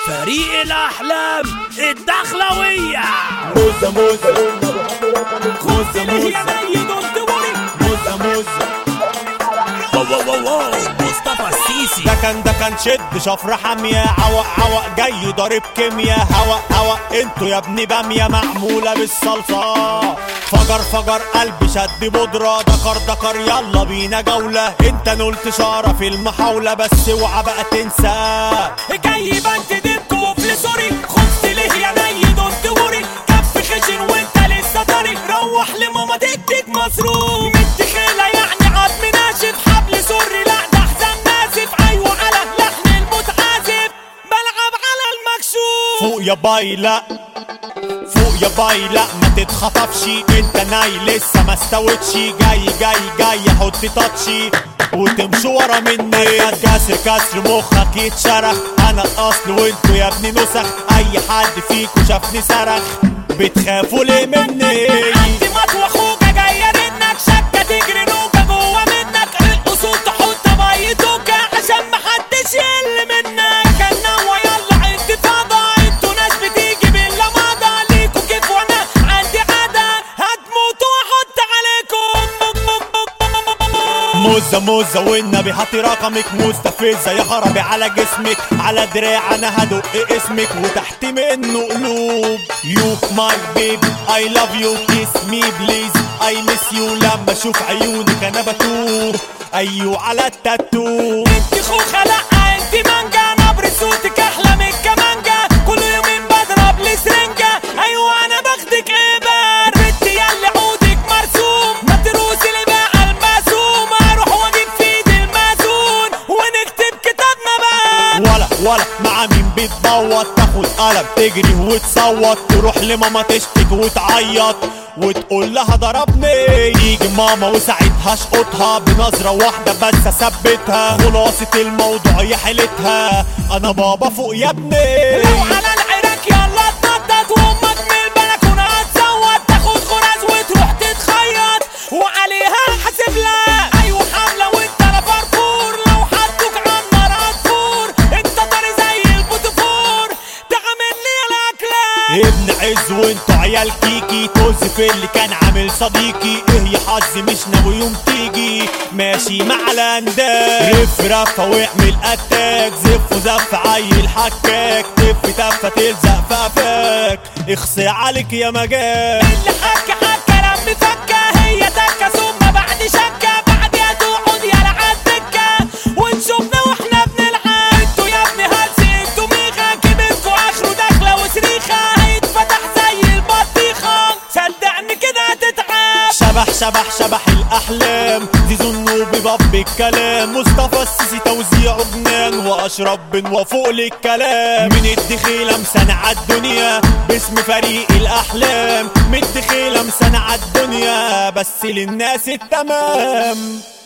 فريق الأحلام الدخلوية موزة موزة موزة موزة موزة موزة واو واو واو واو مصطفى السيسي ده كان ده كان شد شفرة حامية عوق عوق جاي ضارب كيميا هوا هوا انتوا يا ابني بامية معمولة بالصلصة فجر فجر قلبي شد بودرة دكر دكر يلا بينا جولة انت نلت شارة في المحاولة بس اوعى بقى تنسى جاي بنت ديبكو في سوري خفت ليه يا ني دونت وري كف خشن وانت لسه طري روح لماما تديك مصروف مد خيلة يعني عظم ناشف حبل سري لا ده حزام ناسف ايوه على لحن المتعازف بلعب على المكشوف فوق يا باي لا فوق يا باي لا ما تتخطفش انت ناي لسه ما استوتش جاي جاي جاي حط تاتشي وتمشي ورا مني كسر كسر مخك يتشرخ انا الاصل وانتوا يا ابني نسخ اي حد فيكوا شافني صرخ بتخافوا ليه مني عندي مطوى خوجة جاية منك شكة تجري نوجة جوه منك الأصول تحط بيتوكة عشان محدش يقل منك كان نوى يلا انتفاضة انتوا ناس بتيجي باللمضة ليكوا كيف وانا عندي عادة هتموت واحط عليكم موزة موزة والنبي هاتي رقمك مستفزة يا خرابي على جسمك على دراع انا هدق اسمك وتحت منه قلوب يو ماي بيبي اي لاف يو كيس مي بليز اي ميس يو لما اشوف عيونك انا بتوه ايوه على التاتو انت خوخة لا انت مانجا نبر صوتك احلى من الكمانجا كل يومين بضرب لي سرنجة ايوه انا باخدك ابر بنت ياللي عودك مرسوم مدروس اللي بقى الماسوم اروح واجيب في ايدي المازون ونكتب كتابنا بقى ولا ولا مع مين بتبوط تاخد قلم تجري وتصوت تروح لماما تشتكي وتعيط وتقول لها ضربني يجي ماما وساعتها اشقطها بنظرة واحدة بس اثبتها خلاصة الموضوع يا حيلتها انا بابا فوق يا ابني لو على العراك يلا اتنطط وامك من البلكونة هتصوت تاخد خراز وتروح تتخيط وعليها حاسب لها ايوه حاملة وانت لا فرفور لو حطوك عالنار هتفور انت طري زي البوتفور تعمل لي الاكلة ابن عز وانتوا عيال كيكي طز في اللي كان عامل صديقي ايه يا حظي مش ناوي يوم تيجي ماشي مع الانداد رف رفة واعمل اتاك زف وزف عيل حكاك تف تفة تلزق في قفاك اخصي عليك يا مجال اللي حكى حكى لم فكة هي تكة ثم بعد شكة بعدها تقعد يا على الدكة ونشوفنا واحنا بنلعب انتوا يا ابني هلسي انتوا ميغا كبركوا اخره داخلة وسريخة هيتفتح زي البطيخة صدقني كده هتتعب شبح شبح شبح الاحلام زيزو النوبي باب الكلام مصطفى السيسي توزيعه جنان واشرف بن وفوق للكلام من الدخيله مسنع الدنيا باسم فريق الاحلام من الدخيله مسنع الدنيا بس للناس التمام